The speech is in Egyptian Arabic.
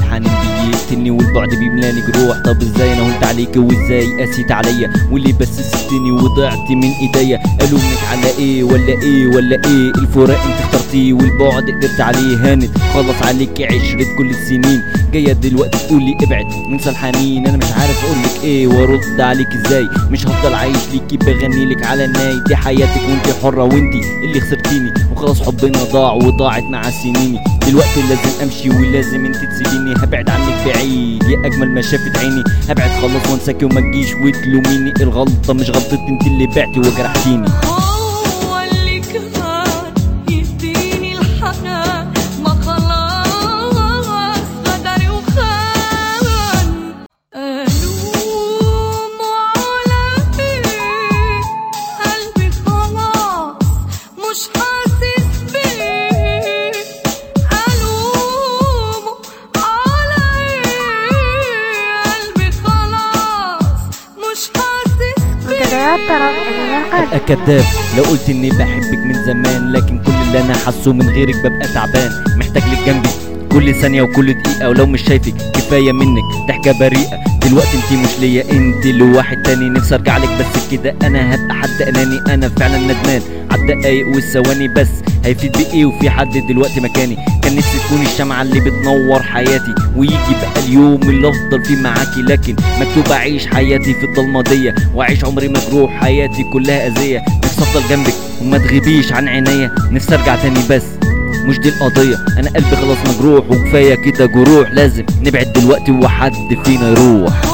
الحنين بيقتلني والبعد بيملاني جروح طب ازاي انا هنت عليك وازاي قاسيت عليا واللي بس سبتني وضعت من ايديا الومك على ايه ولا ايه ولا ايه الفراق انت اخترتيه والبعد قدرت عليه هانت خلص عليك عشرة كل السنين جاية دلوقتي تقولي ابعد ننسى الحنين انا مش عارف اقولك ايه وارد عليك ازاي مش هفضل عايش ليكي بغني لك على الناي دي حياتك وانت حرة وانتي اللي خسرتيني وخلاص حبنا ضاع وضاعت مع سنيني دلوقتي لازم امشي ولازم انت تسيبيني هبعد عنك بعيد يا اجمل ما شافت عيني هبعد خلاص وانساكي وما تجيش وتلوميني الغلطة مش غلطتي انت اللي بعتي وجرحتيني هو اللي كان يديني الحنان ما خلاص غدر وخان ألوم على إيه قلبي خلاص مش حاسس بيه ألوم على إيه قلبي خلاص مش حاسس بيه منتديات طرب أغنية القادمة ابقى كداب لو قلت اني بحبك من زمان لكن كل اللي انا حاسه من غيرك ببقى تعبان محتاج لك جنبي كل ثانية وكل دقيقة ولو مش شايفك كفاية منك ضحكة بريئة دلوقتي انتي مش ليا انت لواحد تاني نفسي ارجع لك بس كده انا هبقى حد اناني انا فعلا ندمان عالدقايق والثواني بس هيفيد بايه وفي حد دلوقتي مكاني كان نفسي تكوني الشمعة اللي بتنور حياتي ويجي بقى اليوم اللي افضل فيه معاكي لكن مكتوب اعيش حياتي في الضلمة دي واعيش عمري مجروح حياتي كلها اذية نفسي افضل جنبك وما تغيبيش عن عينيا نفسي ارجع تاني بس مش دي القضية أنا قلبي خلاص مجروح وكفاية كده جروح لازم نبعد دلوقتي وحد فينا يروح